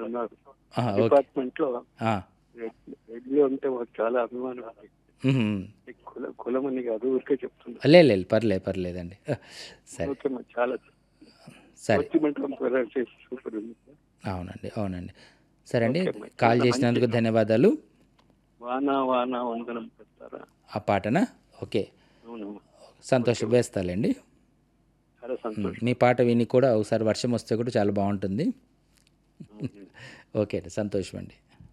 ఉన్నారు ఆహా, okay department లో ఆ, రెడ్డిలో ఉంటే మాకు చాలా అభిమానం ఉంది. మ్మ్. ఈ కుల కులమని కాదు ఊరికే చెప్తున్నా లే లేదు పర్లేదు పర్లేదండి ఆ, సరే ఓకే మాకు చాలా సరే వచ్చిమంటే చేసి సూపర్ ఉంది అవునండి అవునండి సరే అండి ఓకే అమ్మా. కాల్ చాలా చేసినందుకు మంచిది. ధన్యవాదాలు వాన వాన వందనం పెడతారా ఆ పాటనా ఓకే అవునమ్మా సంతోషం వేస్తాలేండి చాలా మ్మ్. సంతోషం మీ పాట విని కూడా ఒకసారి వర్షం వస్తే కూడా చాలా బాగుంటుంది ఓకే అండి సంతోషం అండి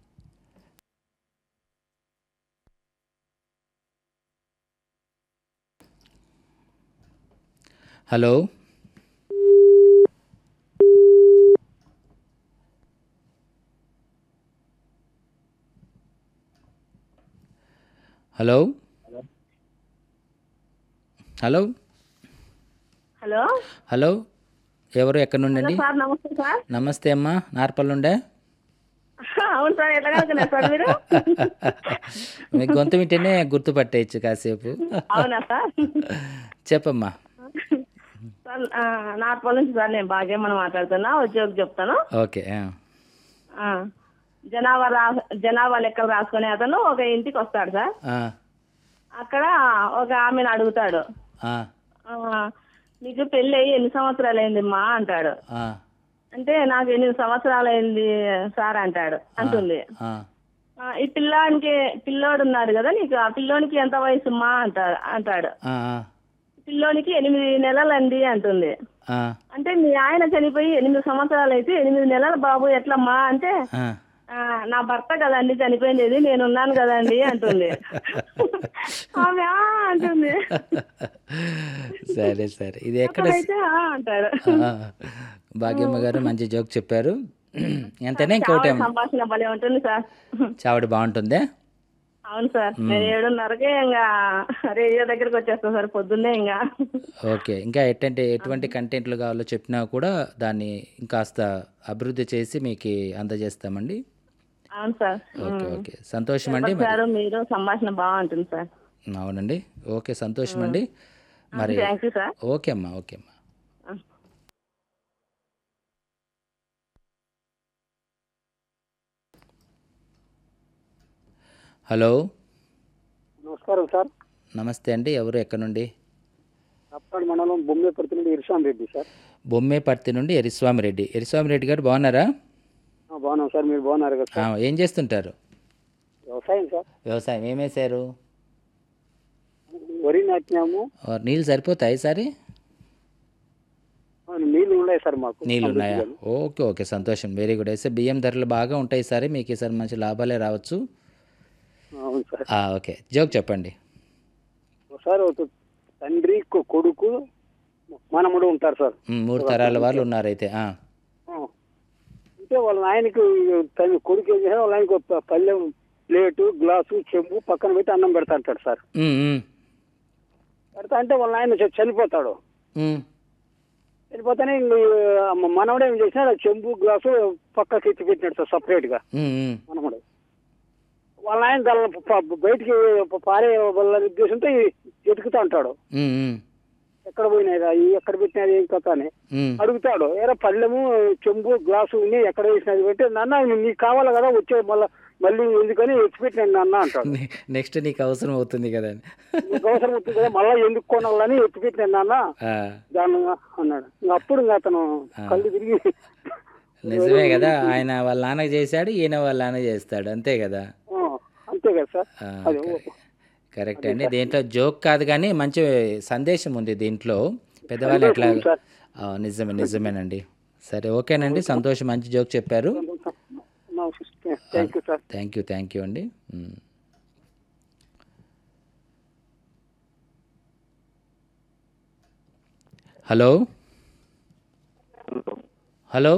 hello hello hello hello hello ఎవరు ఎక్కడి నుండి హలో అండి సార్ నమస్తే సార్ నమస్తే అమ్మా నార్పల్ నుండే అవును సార్ ఎట్లా కనుక్కున్నారు సార్ మీరు మీ గొంతు వింటేనే గుర్తుపట్టేయచ్చు కాసేపు అవునా సార్ చెప్పమ్మా సార్ ఆ, నార్పల్ నుంచి సార్ నేను భాగ్యమ్మని మాట్లాడుతున్నా ఉద్యోగం చెప్తాను ఓకే ఆ. ఆ, జనాభా రా జనాభా లెక్కలు రాసుకునే అతను ఒక ఇంటికి వస్తాడు సార్ ఆ, అక్కడ ఒక ఆమెను అడుగుతాడు ఆ, ఆ, నీకు పెళ్ళి అయ్యి ఎన్ని సంవత్సరాలు అయింది మా అంటాడు ఆ, అంటే నాకు ఎనిమిది సంవత్సరాలు అయింది సార్ అంటాడు అంటుంది ఆ, ఆ, ఈ పిల్లానికి పిల్లోడు ఉన్నాడు కదా నీకు ఆ పిల్లోనికి ఎంత వయసు మా అంటాడు అంటాడు ఆ, పిల్లోనికి ఎనిమిది నెలలండి అంటుంది ఆ, అంటే మీ ఆయన చనిపోయి ఎనిమిది సంవత్సరాలు అయితే ఎనిమిది నెలల బాబు ఎట్లమ్మా అంటే ఆ. "ఆ, నా భర్త కదండి చనిపోయింది నేను ఉన్నాను కదండి అంటుంది ఆమె "ఆ" అంటుంది సరే సరే ఇది ఎక్కడ అక్కడైతే "ఆ" అంటాడు ఆ, భాగ్యమ్మ గారు మంచి జోక్ చెప్పారు ఎంతనే ఇంకోటి ఆవిడ సంభాషణ భలే ఉంటుంది సార్ చావడి బాగుంటుందే అవును సార్ నేను ఏడున్నరకే ఇంకా రేడియో దగ్గరికి వచ్చేస్తాను సార్ పొద్దున్నే ఇంకా ఓకే ఇంకా ఎటువంటి ఎటువంటి కంటెంట్లు కావాలో చెప్పినా కూడా దాన్ని ఇంకాస్త అభివృద్ధి చేసి మీకు అందజేస్తామండి అవును సార్ ఓకే ఓకే సంతోషం అండి మరి సార్ మీరు సంభాషణ బాగుంటుంది సార్ అవునండి ఓకే సంతోషం అండి మరి థ్యాంక్ యూ సార్ ఓకే అమ్మా ఓకే అమ్మా హలో నమస్కారం సార్ నమస్తే అండి ఎవరు ఎక్కడ నుండి అప్పాడు మండలం బొమ్మేపర్తి నుండి ఇర్షాం రెడ్డి సార్ బొమ్మేపర్తి నుండి ఎరిస్వామిరెడ్డి ఎరిస్వామిరెడ్డి గారు బాగున్నారా ఆ, బాగున్నాం సార్ మీరు బాగున్నారు కదా ఆ, సార్ ఏం చేస్తుంటారు వ్యవసాయం సార్ వ్యవసాయం ఏమేశారు వరి నాటినాము ఆ, నీళ్ళు సరిపోతాయి సరే ఆ, నీళ్లు ఉన్నాయి సార్ మాకు నీళ్ళు ఉన్నాయా ఓకే ఓకే సంతోషం వెరీ గుడ్ అయితే బియ్యం ధరలు బాగా ఉంటాయి సరే మీకు ఈసారి మంచి లాభాలే రావచ్చు అవును సార్ ఆ, ఓకే జోక్ చెప్పండి సార్ ఒక తండ్రి కొ- కొడుకు మనముడు ఉంటారు సార్ మ్, మూడు తరాల వాళ్ళు ఉన్నారైతే ఆ. ఆ. అంటే వాళ్ళ నాయనకి తన కొడుకు ఏం చేశాడు వాళ్ళ ఆయనకి ఒక పళ్ళెం ప్లేటు గ్లాసు చెంబు పక్కన పెట్టి అన్నం పెడతా అంటాడు సార్ మ్, మ్, పెడతా అంటే వాళ్ళ ఆయన చ- చనిపోతాడు మ్, చనిపోతేనే ఇంక ఈ మనవడు ఏం చేసినాడు ఆ చెంబు గ్లాసు పక్కకి ఎత్తి పెట్టినాడు సార్ సపరేట్ గా మ్, మ్. మనముడు వాళ్ళ ఆయన దాని ప- బయటికి పారే వాళ్ళ ఉద్దేశంతో ఎతుకుతా ఉంటాడు మ్, మ్, ఎక్కడ పోయినాయి ఈ ఎక్కడ పెట్టినది ఏం కథ అని మ్. అడుగుతాడు ఏరా పళ్ళెము చెంబు గ్లాసు ఉన్నాయి ఎక్కడ వేసినది పెట్టి నాన్న నీకు కావాలి కదా వచ్చే మళ్ళీ మళ్ళీ ఎందుకని ఎత్తిపెట్టినాను నాన్న అంటాడు నె- నెక్స్ట్ నీకు అవసరం అవుతుంది కదా అని. నీకు అవసరం వచ్చింది కదా మళ్ళీ ఎందుకు కొనాలని ఎత్తిపెట్టినాను నాన్న ఆ, దాన్ని అన్నాడు ఇంక అప్పుడు ఇంకా అతను కళ్ళు తిరిగి నిజమే కదా ఆయన వాళ్ళ నాన్న చేశాడు ఈయన వాళ్ళ నాన్న చేస్తాడు అంతే కదా ఆ, అంతే కదా సార్ ఆ, అది కరెక్ట్. కరెక్ట్ అండి దీంట్లో జోక్ కాదు కానీ మంచి సందేశం ఉంది దీంట్లో పెద్దవాళ్ళు ఎట్లా సార్. ఆ, నిజమే నిజమేనండి సరే ఓకేనండి సంతోషం మంచి జోక్ చెప్పారు thank you sir thank you thank you అండి మ్. హలో హలో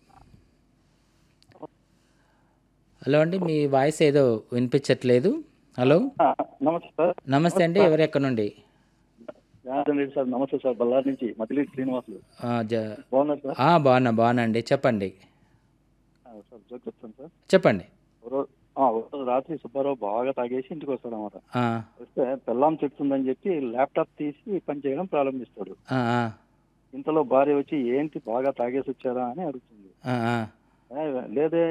హలో అండి మీ వాయిస్ ఏదో వినిపించట్లేదు హలో నమస్తే సార్ నమస్తే అండి ఎవరు ఎక్కడ నుండి జనార్దన్ రెడ్డి సార్ నమస్తే సార్ బళ్ళారి నుంచి మతిలి శ్రీనివాసులు ఆ, జ- బాగున్నారు సార్ ఆ, బాగున్నా బాగున్నా అండి చెప్పండి ఆ, సార్ జోక్ చెప్తాను సార్ చెప్పండి ఓ రోజు ఆ, ఓ రోజు రాత్రి సుబ్బారావు బాగా తాగేసి ఇంటికి వస్తాడు అనమాట ఆ, వస్తే పెళ్ళాం చెప్తుందని చెప్పి ల్యాప్టాప్ తీసి పని చేయడం ప్రారంభిస్తాడు ఆ, ఆ, ఇంతలో భార్య వచ్చి ఏంటి బాగా తాగేసి వచ్చారా అని అడుగుతుంది ఆ, ఆ. "ఏ, లేదే